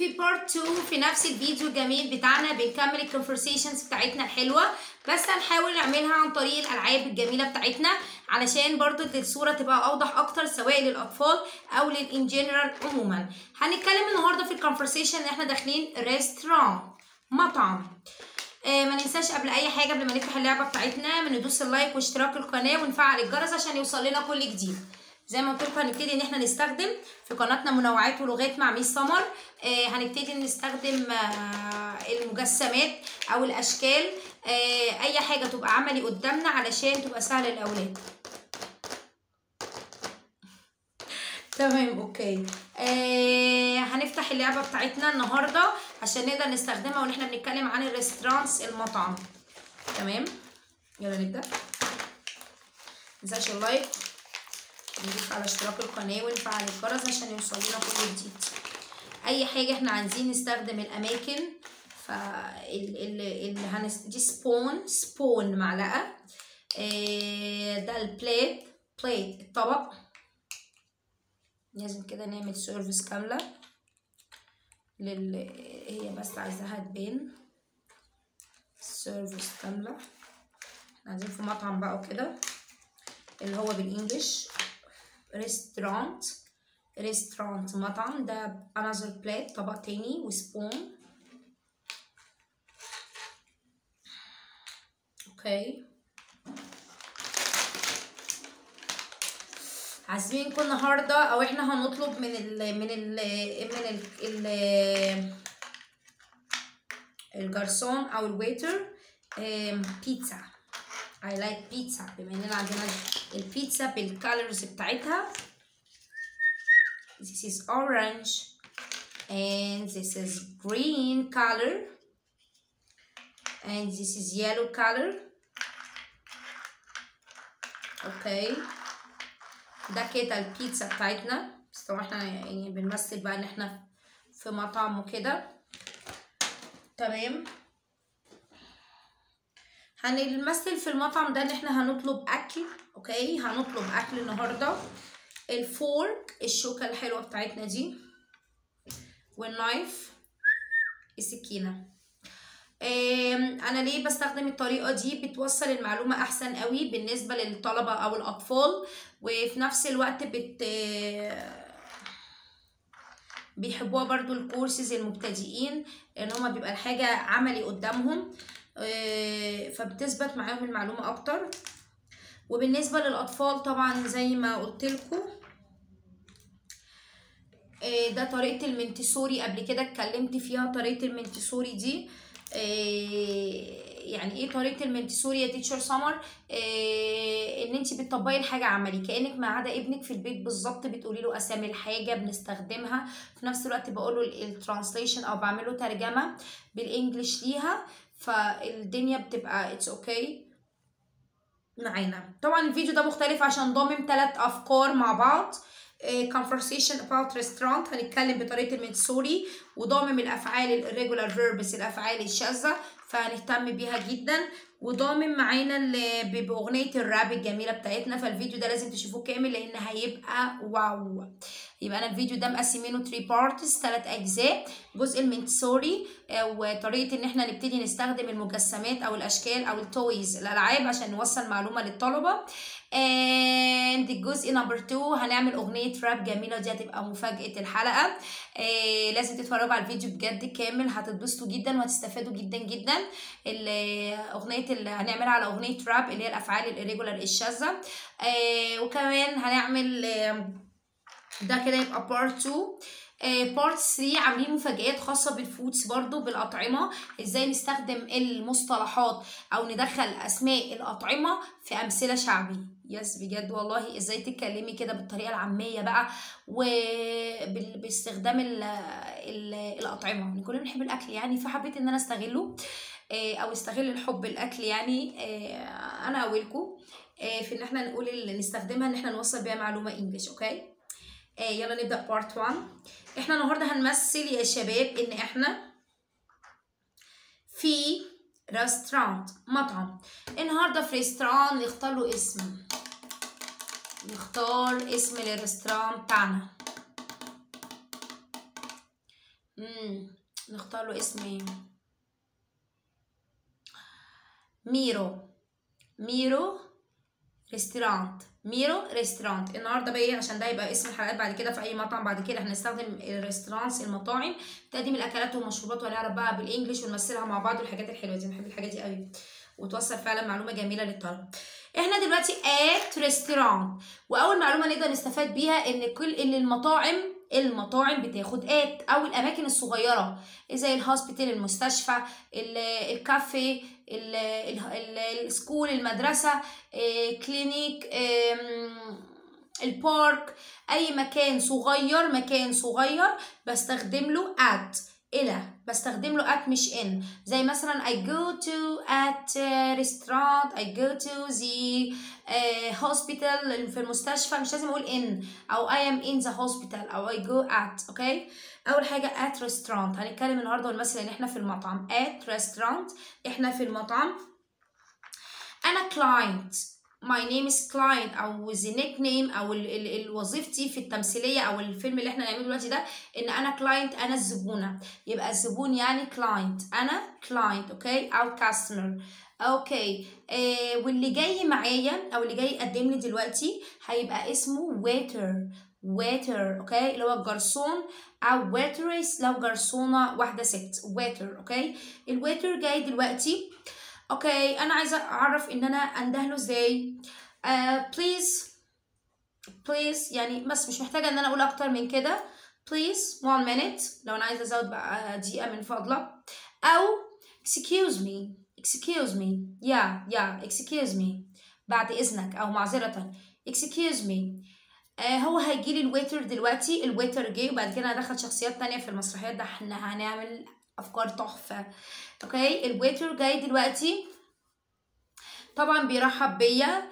في بارت 2 في نفس الفيديو الجميل بتاعنا بنكمل الكونفرسيشنز بتاعتنا الحلوه بس هنحاول نعملها عن طريق الالعاب الجميله بتاعتنا علشان برضو الصوره تبقى اوضح اكتر سواء للاطفال او للان جنرال عموما هنتكلم النهارده في الكونفرسيشن ان احنا داخلين ريستوران مطعم آه ما ننساش قبل اي حاجه قبل ما نفتح اللعبه بتاعتنا من ندوس اللايك واشتراك القناه ونفعل الجرس عشان يوصل لنا كل جديد زي ما قلت لكم هنبتدي ان احنا نستخدم في قناتنا منوعات ولغات مع ميس سمر آه هنبتدي نستخدم آه المجسمات او الاشكال آه اي حاجه تبقى عملي قدامنا علشان تبقى سهله للاولاد تمام اوكي آه هنفتح اللعبه بتاعتنا النهارده عشان نقدر نستخدمها وان احنا بنتكلم عن الريستورانتس المطعم تمام يلا نبدا متنساش اللايك ندوس على اشتراك القناه ونفعل الجرس عشان يوصل لنا كل جديد اي حاجه احنا عايزين نستخدم الاماكن ف ال ال ال هنس دي سبون سبون معلقه آه ده البليت بليت الطبق لازم كده نعمل سيرفيس كامله لل هي بس عايزاها تبان سيرفيس كامله احنا عايزين في مطعم بقى وكده اللي هو بالانجلش ريستورانت ريستورانت مطعم ده انذر بليت طبق تاني وسبون اوكي عازمينكم النهارده او احنا هنطلب من ال من ال من ال, ال الجرسون او الويتر بيتزا I like pizza بما اننا عندنا البيتزا بالكالرز بتاعتها this is orange and this is green color and this is yellow color اوكي ده كده البيتزا بتاعتنا بس طبعا احنا يعني بنمثل بقى ان احنا في مطعم وكده تمام هنمثل في المطعم ده ان احنا هنطلب اكل اوكي هنطلب اكل النهارده الفورك الشوكه الحلوه بتاعتنا دي والنايف السكينه انا ليه بستخدم الطريقه دي بتوصل المعلومه احسن قوي بالنسبه للطلبه او الاطفال وفي نفس الوقت بت بيحبوها برضو الكورسز المبتدئين ان هما بيبقى الحاجه عملي قدامهم فبتثبت معاهم المعلومه اكتر وبالنسبه للاطفال طبعا زي ما قلت لكم ده طريقه المنتسوري قبل كده اتكلمت فيها طريقه المنتسوري دي يعني ايه طريقه المنتسوري يا تيتشر سمر ان انت بتطبقي الحاجه عملي كانك معاده ابنك في البيت بالظبط بتقولي له اسامي الحاجه بنستخدمها في نفس الوقت بقول له الترانسليشن او بعمل له ترجمه بالانجلش ليها فالدنيا بتبقى اتس اوكي okay معانا طبعا الفيديو ده مختلف عشان ضامن ثلاث افكار مع بعض conversation about restaurant هنتكلم بطريقه المنسوري وضامم الافعال الريجولار فيربس الافعال الشاذه فهنهتم بيها جدا وضامن معانا باغنيه الراب الجميله بتاعتنا فالفيديو ده لازم تشوفوه كامل لان هيبقى واو يبقى انا الفيديو ده مقسمينه 3 بارتس 3 اجزاء جزء المنتسوري وطريقه ان احنا نبتدي نستخدم المجسمات او الاشكال او التويز الالعاب عشان نوصل معلومه للطلبه اند الجزء نمبر 2 هنعمل اغنيه راب جميله دي هتبقى مفاجاه الحلقه آه لازم تتفرجوا على الفيديو بجد كامل هتتبسطوا جدا وهتستفادوا جدا جدا اغنيه اللي هنعملها على اغنيه راب اللي هي الافعال الريجولار الشاذه آه وكمان هنعمل آه ده كده يبقى بارت 2 بارت 3 عاملين مفاجآت خاصة بالفودز برضو بالأطعمة ازاي نستخدم المصطلحات أو ندخل أسماء الأطعمة في أمثلة شعبي يس بجد والله ازاي تتكلمي كده بالطريقة العامية بقى وباستخدام ال ال الأطعمة كلنا بنحب الأكل يعني فحبيت إن أنا أستغله أو استغل الحب الأكل يعني أنا أولكم في إن احنا نقول اللي نستخدمها إن احنا نوصل بيها معلومة إنجلش أوكي آه يلا نبدا بارت 1 احنا النهارده هنمثل يا شباب ان احنا في ريستورانت مطعم النهارده في ريستوران نختار له اسم نختار اسم للريستوران بتاعنا امم نختار له اسم ايه ميرو ميرو ريستورانت ميرو ريستورانت النهارده بقى ايه عشان ده يبقى اسم الحلقات بعد كده في اي مطعم بعد كده هنستخدم الريستورانتس المطاعم تقديم الاكلات والمشروبات ونعرف بقى بالانجلش ونمثلها مع بعض والحاجات الحلوه دي بحب الحاجات دي قوي وتوصل فعلا معلومه جميله للطلبه احنا دلوقتي ات ريستورانت واول معلومه نقدر نستفاد بيها ان كل ان المطاعم المطاعم بتاخد ات او الاماكن الصغيره زي الهوسبيتال المستشفى الكافيه السكول المدرسه كلينيك البارك اي مكان صغير مكان صغير بستخدم له at الى بستخدم له at مش in زي مثلا I go to at restaurant I go to the uh, hospital في المستشفى مش لازم اقول in او I am in the hospital او I go at اوكي okay? اول حاجه at restaurant هنتكلم النهارده ونمثل ان احنا في المطعم at restaurant احنا في المطعم انا client my name is client او the nickname او ال ال الوظيفتي في التمثيليه او الفيلم اللي احنا هنعمله دلوقتي ده ان انا client انا الزبونه يبقى الزبون يعني client انا client اوكي او customer اوكي آه واللي جاي معايا او اللي جاي يقدم لي دلوقتي هيبقى اسمه waiter waiter اوكي اللي هو الجرسون او waitress لو جرسونه واحده ست waiter اوكي الويتر جاي دلوقتي اوكي انا عايزه اعرف ان انا انده له ازاي بليز بليز يعني بس مش محتاجه ان انا اقول اكتر من كده بليز one minute لو انا عايزه ازود بقى دقيقه من فضلك او excuse me excuse me yeah yeah excuse me بعد اذنك او معذره excuse me آه هو هيجي لي الويتر دلوقتي الويتر جه وبعد كده هدخل شخصيات تانية في المسرحيات ده احنا هنعمل افكار تحفه اوكي الويتر جاي دلوقتي طبعا بيرحب بيا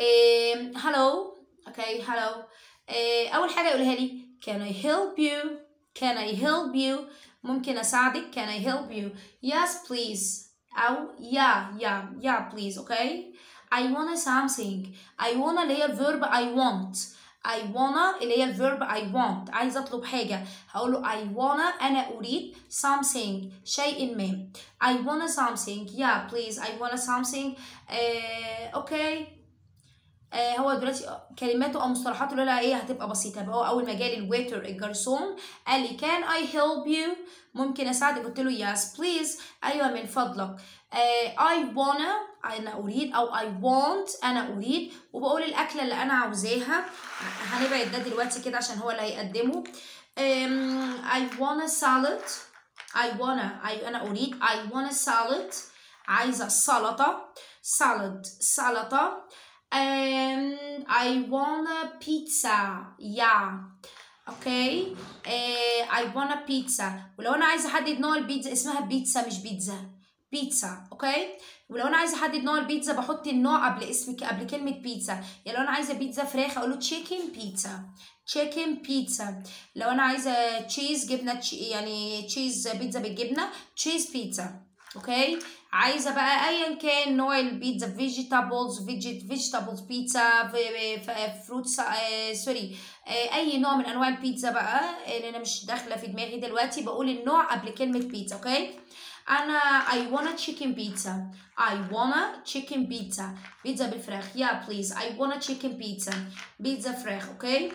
هلو اوكي هلو اول حاجه يقولها لي can I help you can I help you ممكن اساعدك can I help you yes please او yeah yeah yeah please okay I wanna something I wanna اللي هي الفيرب I want I wanna اللي هي الفيرب I want عايزة أطلب حاجة هقول له I wanna أنا أريد something شيء ما I wanna something yeah please I wanna something آه, أوكي آه هو دلوقتي كلماته أو مصطلحاته اللي لها إيه هتبقى بسيطة يبقى هو أول ما جالي الويتر الجرسون قال لي can I help you ممكن أساعدك قلت له yes please أيوة من فضلك آه I wanna أنا أريد أو I want أنا أريد وبقول الأكلة اللي أنا عاوزاها هنبعد ده دلوقتي كده عشان هو اللي هيقدمه um, I want a salad I wanna I أنا أريد I want a salad عايزة سلطة salad سلطة um, I want a pizza yeah اوكي okay. uh, I want a pizza ولو انا عايزه احدد نوع البيتزا اسمها بيتزا مش بيتزا بيتزا اوكي ولو انا عايزه احدد نوع البيتزا بحط النوع قبل اسم قبل كلمه بيتزا يعني لو انا عايزه بيتزا فراخ اقول له تشيكن بيتزا تشيكن بيتزا لو انا عايزه تشيز جبنه تشي يعني تشيز بيتزا بالجبنه تشيز بيتزا اوكي عايزه بقى ايا كان نوع البيتزا فيجيتابلز فيجيتابلز بيتزا فروت سوري اي نوع من انواع البيتزا بقى اللي انا مش داخله في دماغي دلوقتي بقول النوع قبل كلمه بيتزا اوكي انا I wanna chicken pizza I wanna chicken pizza بيتزا بالفراخ yeah please I wanna chicken pizza بيتزا فراخ اوكي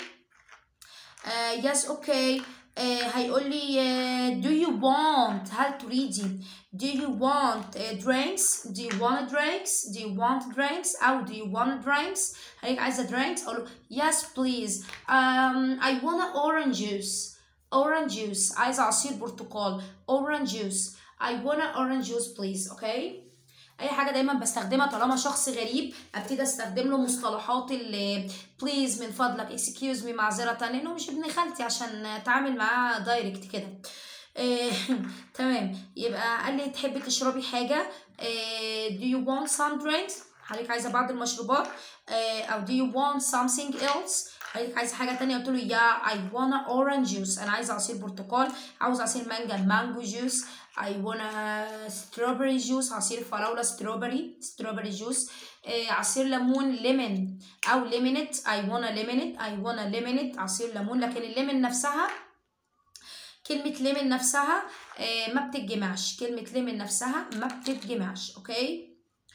uh, yes okay uh, هيقول لي uh, do you want هل تريدي do you want uh, drinks do you want drinks do you want drinks أو do you want drinks هيك عايزة drinks أقول له yes please um, I wanna orange juice orange juice عايزة عصير برتقال orange juice I wanna orange juice please اوكي اي حاجه دايما بستخدمها طالما شخص غريب ابتدي استخدم له مصطلحات اللي بليز من فضلك اكسكيوز مي معذره لانه مش ابن خالتي عشان اتعامل معاه دايركت كده إيه تمام يبقى قال لي تحبي تشربي حاجه إيه do you want some drinks حضرتك عايزه بعض المشروبات إيه او do you want something else حضرتك عايزه حاجه تانية قلت له يا I wanna orange juice انا عايزه عصير برتقال عاوز عصير مانجا مانجو جوس I wanna strawberry juice عصير فراولة strawberry strawberry juice آه عصير ليمون ليمون أو ليمونت I wanna lemonade I wanna lemonade عصير ليمون لكن الليمون نفسها كلمة لمن نفسها آه ما بتتجمعش كلمة لمن نفسها ما بتتجمعش اوكي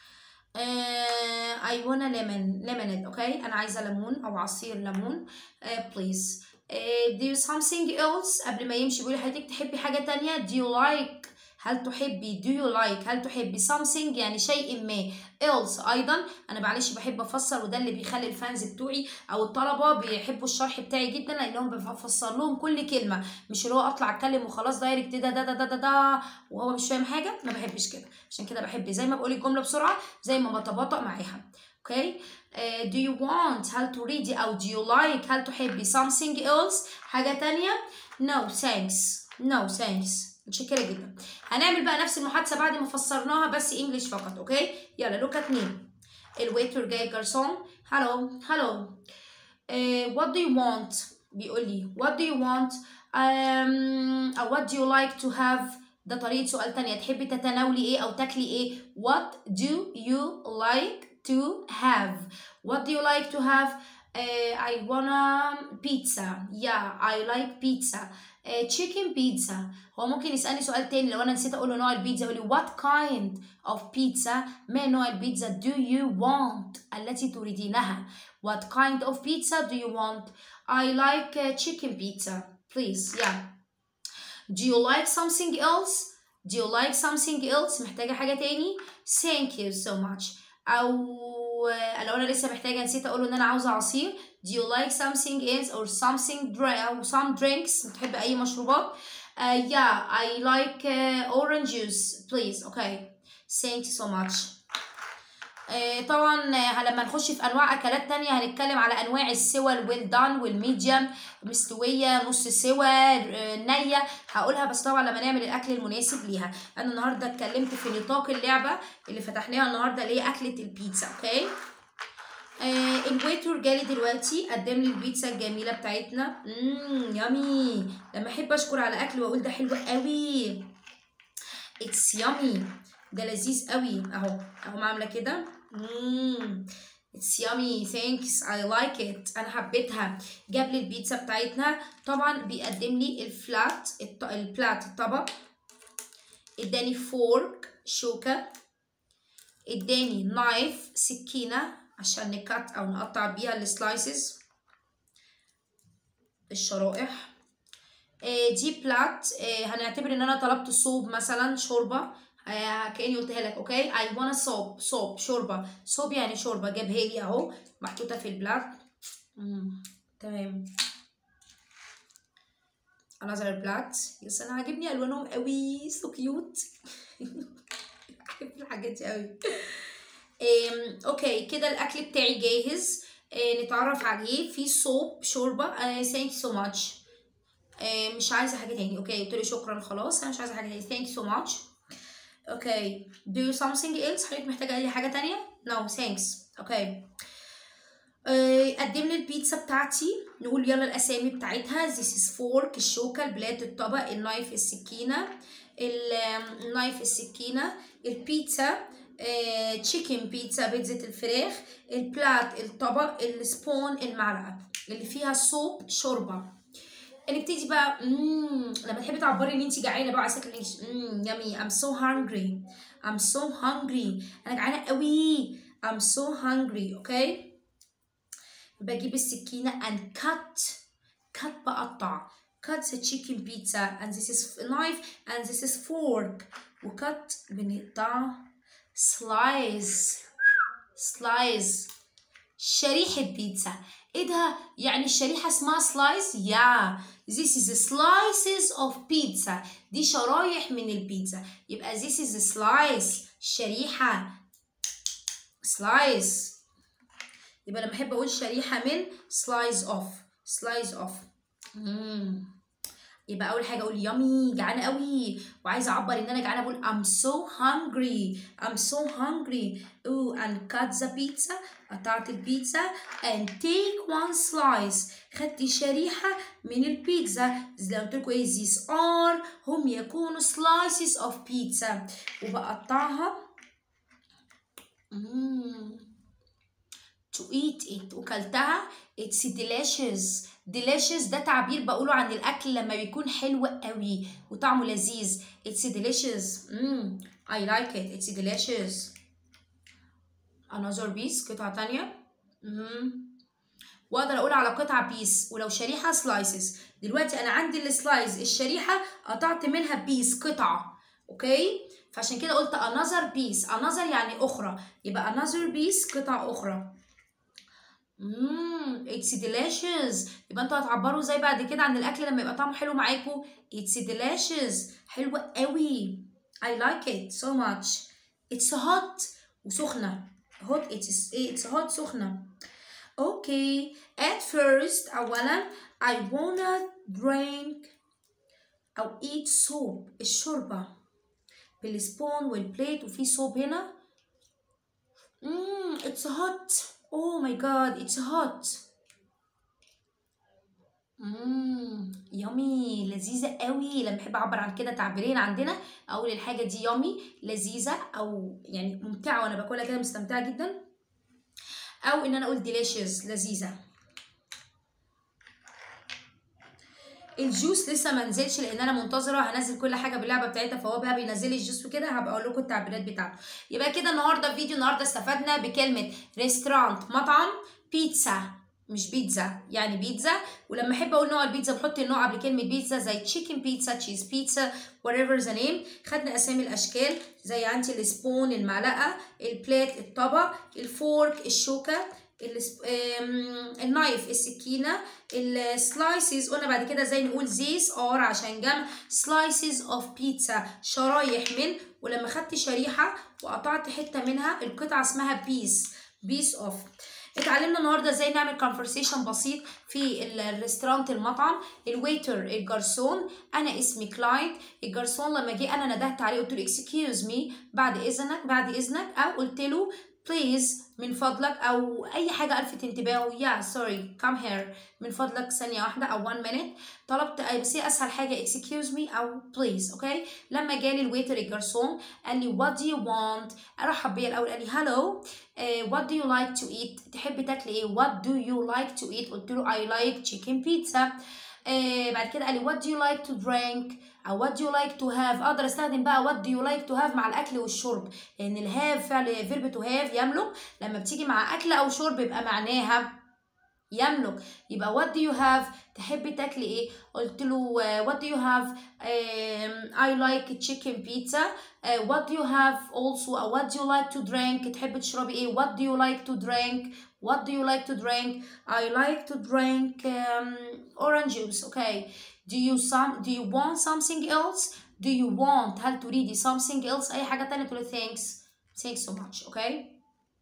آه I wanna lemon lemonade اوكي انا عايزة ليمون او عصير ليمون آه please آه do you something else قبل ما يمشي بيقول حضرتك تحبي حاجة تانية do you like هل تحبي do you like هل تحبي something يعني شيء ما else ايضا انا معلش بحب افسر وده اللي بيخلي الفانز بتوعي او الطلبه بيحبوا الشرح بتاعي جدا لانهم بفسر لهم كل كلمه مش اللي هو اطلع اتكلم وخلاص دايركت ده ده ده ده ده, ده وهو مش فاهم حاجه ما بحبش كده عشان كده بحب زي ما بقول الجمله بسرعه زي ما بتباطأ معاها اوكي okay. uh, do you want هل تريدي او do you like هل تحبي something else حاجه تانية no thanks no thanks متشكرة جدا هنعمل بقى نفس المحادثة بعد ما فسرناها بس انجلش فقط اوكي يلا لوك ات مين الويتر جاي جرسون هلو هلو what do you want بيقول لي what do you want um, or what do you like to have ده طريقة سؤال تانية تحبي تتناولي ايه او تاكلي ايه what do you like to have what do you like to have uh, I wanna pizza yeah I like pizza تشيكن بيتزا هو ممكن يسألني سؤال تاني لو أنا نسيت أقول له نوع البيتزا يقول لي what kind of pizza ما نوع البيتزا do you want التي تريدينها what kind of pizza do you want I like uh, chicken pizza please yeah do you like something else do you like something else محتاجة حاجة تاني thank you so much أو لو أنا لسه محتاجة نسيت أقول له إن أنا عاوزة عصير Do you like something else or something drink أو some drinks بتحب أي مشروبات uh, Yeah I like uh, orange juice please okay thank you so much uh, طبعا لما نخش في انواع اكلات تانية هنتكلم على انواع السوى الويل دان والميديم مستويه نص سوى نيه هقولها بس طبعا لما نعمل الاكل المناسب ليها انا النهارده اتكلمت في نطاق اللعبه اللي فتحناها النهارده اللي هي اكله البيتزا اوكي آه الويتر جالي دلوقتي قدم لي البيتزا الجميله بتاعتنا امم يامي لما احب اشكر على اكل واقول ده حلو قوي اتس يامي ده لذيذ قوي اهو اهو عامله كده امم اتس يامي ثانكس اي لايك ات انا حبيتها جاب لي البيتزا بتاعتنا طبعا بيقدم لي الفلات الط... البلات الطبق اداني فورك شوكه اداني نايف سكينه عشان نكت او نقطع بيها السلايسز الشرائح آه دي بلات آه هنعتبر ان انا طلبت صوب مثلا شوربه آه كاني قلتها لك اوكي اي وانا صوب صوب شوربه صوب يعني شوربه جابها لي اهو محطوطه في البلات تمام another بلات يس انا عاجبني الوانهم قوي سو كيوت بحب الحاجات دي قوي اوكي كده الاكل بتاعي جاهز آه نتعرف عليه في صوب شوربه ثانك سو ماتش مش عايزه حاجه تاني اوكي قلت له شكرا خلاص انا مش عايزه حاجه تاني ثانك سو ماتش اوكي do you something else حضرتك محتاجه اي حاجه تانية no thanks اوكي قدم لي البيتزا بتاعتي نقول يلا الاسامي بتاعتها this is fork الشوكه البلاد الطبق النايف السكينه النايف السكينه البيتزا تشيكن بيتزا بيتزا الفراخ البلات الطبق السبون المعلقه اللي فيها صوب شوربه نبتدي بقى مم. لما تحبي تعبري ان انت جعانه بقى على سكه الانجليش يامي I'm so hungry I'm so hungry انا جعانه قوي I'm so hungry اوكي بجيب السكينه and cut cut بقطع cut the chicken pizza and this is knife and this is fork وcut بنقطع سلايز سلايز شريحة بيتزا ايه ده يعني الشريحة اسمها سلايز يا yeah. this is slices of pizza دي شرايح من البيتزا يبقى this is slice شريحة slice يبقى لما احب اقول شريحة من slice of slice of مم. يبقى اول حاجه اقول يامي جعانه قوي وعايزه اعبر ان انا جعانه اقول I'm so hungry I'm so hungry ooh and cut the pizza قطعت البيتزا and take one slice خدت شريحه من البيتزا زي ما قلت لكم ايه these are هم يكونوا slices of pizza وبقطعها mm. to eat it وكلتها it's delicious delicious ده تعبير بقوله عن الاكل لما بيكون حلو قوي وطعمه لذيذ it's delicious mm, I like it it's delicious another piece قطعة تانية مم. واقدر اقول على قطعة بيس ولو شريحة سلايسز دلوقتي انا عندي السلايز الشريحة قطعت منها بيس قطعة اوكي فعشان كده قلت another piece another يعني اخرى يبقى another piece قطعة اخرى مم it's delicious يبقى انتوا هتعبروا ازاي بعد كده عن الاكل لما يبقى طعمه حلو معاكم it's delicious حلوة قوي I like it so much it's hot وسخنة hot it's it's hot سخنة okay at first أولا I wanna drink أو eat soup الشوربة بالسبون والبليت وفي صوب هنا مم it's hot oh my god it's hot مم يامي لذيذة قوي لما بحب أعبر عن كده تعبيرين عندنا أقول الحاجة دي يامي لذيذة أو يعني ممتعة وأنا باكلها كده مستمتعة جدا أو إن أنا أقول delicious لذيذة الجوس لسه ما نزلش لان انا منتظره هنزل كل حاجه باللعبه بتاعتها فهو بقى بينزل لي الجوس وكده هبقى اقول لكم التعبيرات بتاعته يبقى كده النهارده فيديو النهارده استفدنا بكلمه ريستورانت مطعم بيتزا مش بيتزا يعني بيتزا ولما احب اقول نوع البيتزا بحط النوع قبل كلمه بيتزا زي تشيكن بيتزا تشيز بيتزا whatever the name خدنا اسامي الاشكال زي عندي السبون المعلقه البليت الطبق الفورك الشوكه النايف السكينه السلايسز قلنا بعد كده زي نقول زيس ار عشان جمع سلايسز اوف بيتزا شرايح من ولما خدت شريحه وقطعت حته منها القطعه اسمها بيس بيس اوف اتعلمنا النهارده ازاي نعمل كونفرسيشن بسيط في الريستورانت المطعم الويتر الجرسون انا اسمي كلايد الجرسون لما جه انا ندهت عليه قلت له اكسكيوز مي بعد اذنك بعد اذنك او قلت له بليز من فضلك او اي حاجه الفت انتباهه يا سوري كام هير من فضلك ثانيه واحده او 1 مينيت طلبت بس هي اسهل حاجه اكسكيوز مي او بليز اوكي لما جالي الويتر الجرسون قال لي وات دو يو وانت رحب بيا الاول قال لي هالو وات دو يو لايك تو ايت تحب تاكل ايه وات دو يو لايك تو ايت قلت له اي لايك تشيكن بيتزا بعد كده قال لي وات دو يو لايك تو درينك او what do you like to have اقدر استخدم بقى what do you like to have مع الاكل والشرب لان الهاف فعل فيرب to have يملك لما بتيجي مع اكل او شرب يبقى معناها يملك يبقى what do you have تحبي تاكلي ايه قلت له uh, what do you have um, I like chicken pizza uh, what do you have also uh, what do you like to drink تحبي تشربي ايه what do you like to drink what do you like to drink I like to drink um, orange juice okay do you some do you want something else do you want هل تريدي something else اي حاجه تانية تقولي thanks thanks so much okay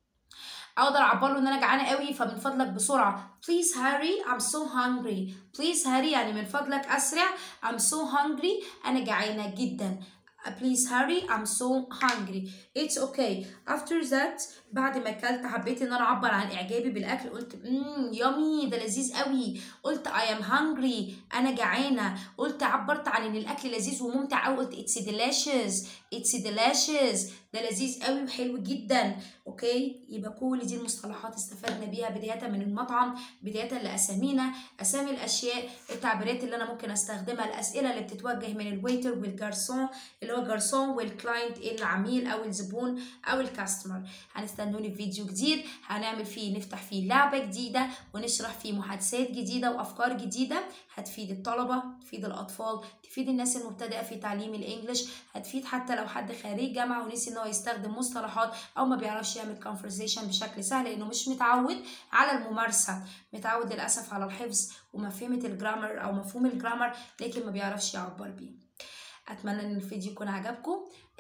اقدر اعبر له ان انا جعانه قوي فمن فضلك بسرعه please hurry I'm so hungry please hurry يعني من فضلك اسرع I'm so hungry انا جعانه جدا please hurry I'm so hungry it's okay after that بعد ما اكلت حبيت ان انا اعبر عن اعجابي بالاكل قلت امم يامي ده لذيذ قوي قلت I am hungry انا جعانه قلت عبرت عن ان الاكل لذيذ وممتع قوي قلت it's delicious it's delicious ده لذيذ قوي وحلو جدا اوكي يبقى كل دي المصطلحات استفدنا بيها بدايه من المطعم بدايه لاسامينا اسامي الاشياء التعبيرات اللي انا ممكن استخدمها الاسئله اللي بتتوجه من الويتر والجارسون اللي هو الجارسون والكلاينت العميل او الزبون او الكاستمر هنستنوني في فيديو جديد هنعمل فيه نفتح فيه لعبه جديده ونشرح فيه محادثات جديده وافكار جديده هتفيد الطلبه تفيد الاطفال تفيد الناس المبتدئه في تعليم الانجليش هتفيد حتى لو حد خريج جامعه ونسي ان هو يستخدم مصطلحات او ما بيعرفش يعمل كونفرزيشن بشكل سهل لانه مش متعود على الممارسه متعود للاسف على الحفظ ومفهمه الجرامر او مفهوم الجرامر لكن ما بيعرفش يعبر بيه اتمنى ان الفيديو يكون عجبكم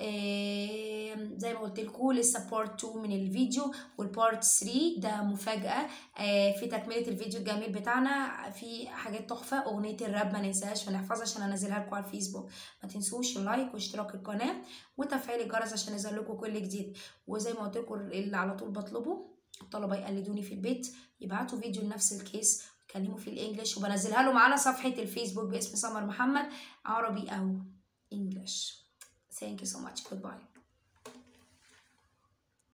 آه زي ما قلت لكم لسه بارت 2 من الفيديو والبارت 3 ده مفاجاه آه في تكمله الفيديو الجميل بتاعنا في حاجات تحفه اغنيه الراب ما ننساهاش ونحفظها عشان انزلها لكم على الفيسبوك ما تنسوش اللايك واشتراك القناه وتفعيل الجرس عشان يظهر لكم كل جديد وزي ما قلت لكم اللي على طول بطلبه الطلبه يقلدوني في البيت يبعتوا فيديو لنفس الكيس يتكلموا في الانجليش وبنزلها لهم على صفحه الفيسبوك باسم سمر محمد عربي او English. Thank you so much. Goodbye.